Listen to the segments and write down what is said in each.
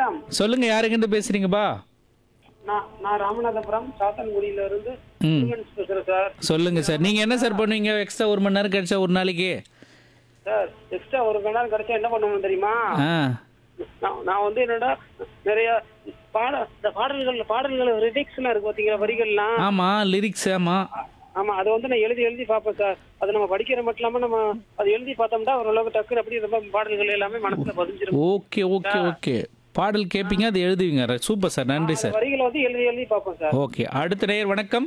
வணக்கம் சொல்லுங்க யாருங்கிட்ட பேசுறீங்கப்பா நான் நான் ராமநாதபுரம் சாத்தன்குடியில இருந்து ம். முருகன் பேசுறேன் சார் சொல்லுங்க சார் நீங்க என்ன சார் பண்ணுவீங்க எக்ஸ்ட்ரா ஒரு மணி நேரம் கிடைச்சா ஒரு நாளைக்கு சார் எக்ஸ்ட்ரா ஒரு மணி நேரம் கிடைச்சா என்ன பண்ணுவோம் தெரியுமா ஆ நான் நான் வந்து என்னடா நிறைய பாட இந்த பாடல்கள் பாடல்கள் ரிடிக்ஸ் எல்லாம் இருக்கு பாத்தீங்களா வரிகள்லாம் ஆமா லிரிக்ஸ் ஆமா ஆமா அதை வந்து நான் எழுதி எழுதி பார்ப்பேன் சார் அது நம்ம படிக்கிற மட்டும் இல்லாம நம்ம அது எழுதி பார்த்தோம்னா ஓரளவுக்கு டக்குன்னு அப்படி ரொம்ப பாடல்கள் எல்லாமே மனசுல பதிஞ்சிரும் ஓகே ஓகே ஓகே பாடல் கேட்பீங்க அது எழுதுவீங்க ர- சூப்பர் சார் நன்றி சார் வரிகளை வந்து எழுதி எழுதி பார்ப்பேன் சார் ஓகே அடுத்த நேயர் வணக்கம்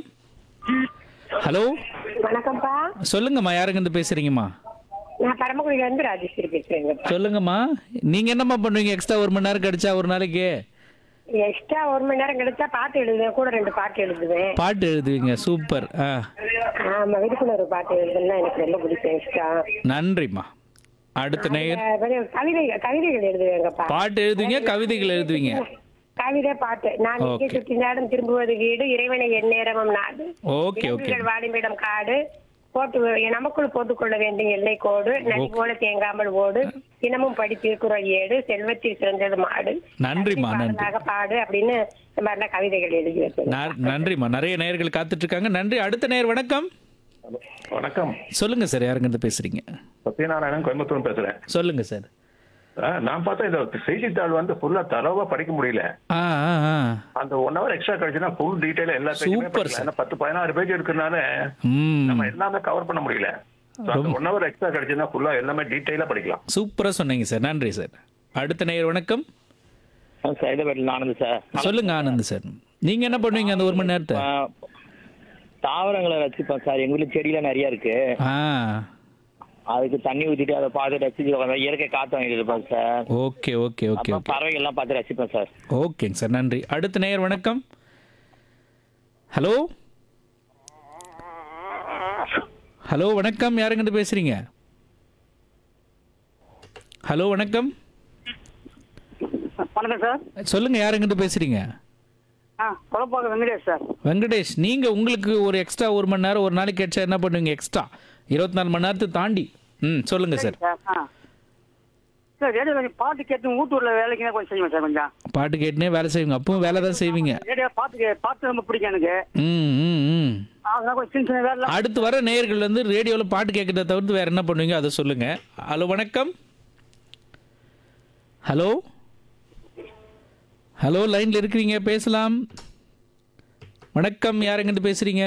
ஹலோ வணக்கம்ப்பா சொல்லுங்கம்மா யாருங்கிட்ட பேசுறீங்கம்மா நான் பரமக்குடியில இருந்து ராஜேஸ்வரி பேசுறேங்க சொல்லுங்கம்மா நீங்க என்னம்மா பண்ணுவீங்க எக்ஸ்ட்ரா ஒரு மணி நேரம் கிடைச்சா ஒரு நாளைக்கு எக்ஸ்ட்ரா ஒரு மணி நேரம் கிடைச்சா பாட்டு எழுதுவேன் கூட ரெண்டு பாட்டு எழுதுவேன் பாட்டு எழுதுவீங்க சூப்பர் ஆ ஆமா விழிப்புணர்வு பாட்டு எழுதுனா எனக்கு ரொம்ப பிடிக்கும் எக்ஸ்ட்ரா நன்றிம்மா அடுத்த நேயர் கவிதை கவிதைகள் எழுதுவேங்கப்பா பாட்டு எழுதுவீங்க கவிதைகள் எழுதுவீங்க கவிதை பாட்டு நான் இங்கே Okay. சுற்றி நாடும் திரும்புவது வீடு இறைவனை எந்நேரமும் நாடு ஓகே ஓகே விலங்குகள் வாழுமிடம் காடு போட்டு நமக்குள் போட்டுக்கொள்ள வேண்டிய எல்லை கோடு நதி போல தேங்காமல் ஓடு தினமும் படி திருக்குறள் ஏடு செல்வத்தில் சிறந்தது மாடு நன்றிம்மா நன்றி பாடலாக பாடு அப்படின்னு இந்த மாதிரிலாம் கவிதைகள் எழுதி வைப்பேன் ந- நன்றிம்மா நிறைய நேயர்கள் காத்துட்டு இருக்காங்க நன்றி அடுத்த நேயர் வணக்கம் வணக்கம் சொல்லுங்க சார் யாருங்கிட்ட பேசுறீங்க சத்யநாராயணன் கோயம்புத்தூர் பேசுறேன் சொல்லுங்க சார் ஆ, நான் பார்த்தா இந்த செய்தித்தாள் வந்து ஃபுல்லா தரவா படிக்க முடியல ஆ ஆ ஆ அந்த ஒன் ஹவர் எக்ஸ்ட்ரா கிடைச்சுன்னா ஃபுல் டீடைல் எல்லா பேஜுமே Super, படிக்கலாம் ஏன்னா பத்து பதினாறு பேஜ் இருக்கிறனால ம் நம்ம எல்லாமே கவர் பண்ண முடியல So, அந்த ஒன் ஹவர் எக்ஸ்ட்ரா கிடைச்சுன்னா ஃபுல்லா எல்லாமே டீடைலா படிக்கலாம் சூப்பரா சொன்னீங்க சார் நன்றி சார் அடுத்த நேயர் வணக்கம் சைதாபேட்டில் ஆனந்த் சார் சொல்லுங்க ஆனந்த் சார் நீங்க என்ன பண்ணுவீங்க அந்த ஒரு மணி நேரத்தை ஆ, தாவரங்களை ரசிப்பேன் சார் எங்க வீட்டுல செடியெல்லாம் நிறைய இருக்கு ஆ அதுக்கு தண்ணி ஊத்திட்டு அதை பார்த்து ரசிச்சு உட்காந்து இயற்கை காத்து வாங்கிட்டு இருப்பேன் சார் ஓகே ஓகே ஓகே அப்புறம் ஓகே பறவைகள்லாம் பார்த்து ரசிப்பேன் சார் ஓகேங்க சார் நன்றி அடுத்த நேயர் வணக்கம் ஹலோ ஹலோ வணக்கம் யாருங்கிட்ட பேசுறீங்க ஹலோ வணக்கம் வணக்கம் சார் சொல்லுங்க யாருங்கிட்ட பேசுறீங்க ஆ குழப்பாக்க வெங்கடேஷ் சார் வெங்கடேஷ் நீங்க உங்களுக்கு ஒரு எக்ஸ்ட்ரா ஒரு மணி நேரம் ஒரு நாளைக்கு கிடைச்சா என்ன பண்ணுவீங்க எக்ஸ்ட்ரா இருபத்தி நாலு மணி நேரத்தை தாண்டி ம் சொல்லுங்க சார் சார் ஆ சார் ரேடியோ கொஞ்சம் பாட்டு கேட்டு ஊட்டூர்ல வேலைக்குன்னா கொஞ்சம் செய்வேன் சார் கொஞ்சம் பாட்டு கேட்டுனே வேலை செய்வீங்க அப்பவும் வேலை தான் செய்வீங்க ரேடியோ பாட்டு கே- பாட்டு ரொம்ப பிடிக்கும் எனக்கு ம் ம் ம் அதனால கொஞ்சம் சின்ன சின்ன வேலை அடுத்து வர நேயர்கள் வந்து ரேடியோவில் பாட்டு கேட்கறத தவிர்த்து வேற என்ன பண்ணுவீங்க அதை சொல்லுங்க ஹலோ வணக்கம் ஹலோ ஹலோ லைன்ல இருக்கிறீங்க பேசலாம் வணக்கம் யாருங்கிட்ட பேசுறீங்க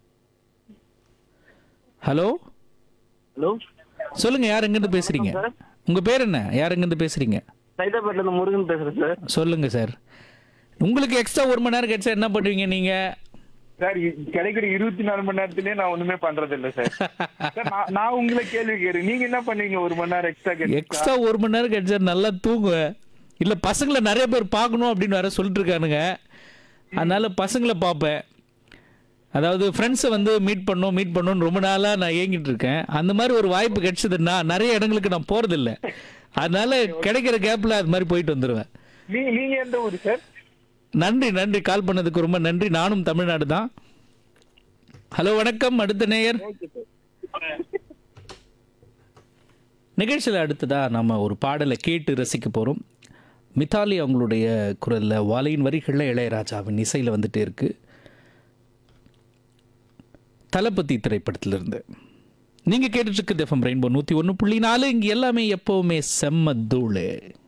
ஹலோ ஹலோ சொல்லுங்க யாருங்கிட்ட பேசுறீங்க உங்க பேர் என்ன யாருங்கிட்ட பேசுறீங்க சைதாபேட்ல இருந்து முருகன் பேசுறேன் சார் சொல்லுங்க சார் உங்களுக்கு எக்ஸ்ட்ரா ஒரு மணி நேரம் கிடைச்சா என்ன பண்ணுவீங்க நீங்க சார் இ- கிடைக்கிற இருபத்தி நாலு மணி நேரத்திலேயே நான் ஒண்ணுமே பண்றது இல்ல சார் சார், நான்- நான் உங்களை கேள்வி கேட்கிறேன் நீங்க என்ன பண்ணீங்க ஒரு மணி நேரம் எக்ஸ்ட்ரா எக்ஸ்ட்ரா ஒரு மணி நேரம் கிடைச்சா நல்லா தூங்குவேன் இல்லை பசங்களை நிறைய பேர் பார்க்கணும் அப்படின்னு வேற சொல்லிட்டு இருக்கானுங்க அதனால பசங்களை பார்ப்பேன் அதாவது ஃப்ரெண்ட்ஸை வந்து மீட் பண்ணணும் மீட் பண்ணணும்னு ரொம்ப நாளாக நான் ஏங்கிட்டு இருக்கேன் அந்த மாதிரி ஒரு வாய்ப்பு கிடைச்சதுன்னா நிறைய இடங்களுக்கு நான் போகிறதில்ல அதனால கிடைக்கிற கேப்பில் அது மாதிரி போயிட்டு வந்துடுவேன் நீங்க நீங்க எந்த ஊரு சார் நன்றி நன்றி கால் பண்ணதுக்கு ரொம்ப நன்றி நானும் தமிழ்நாடு தான் ஹலோ வணக்கம் அடுத்த நேயர் நிகழ்ச்சியில் அடுத்ததா நம்ம ஒரு பாடலை கேட்டு ரசிக்க போகிறோம் மித்தாலி அவங்களுடைய குரலில் வாலையின் வரிகளில் இளையராஜாவின் இசையில் வந்துட்டே இருக்கு தளபதி திரைப்படத்திலிருந்து நீங்கள் கேட்டுட்டு இருக்குது எஃப்எம் ரெயின்போ நூற்றி ஒன்று புள்ளி நாலு இங்கே எல்லாமே எப்போவுமே செம்ம தூளு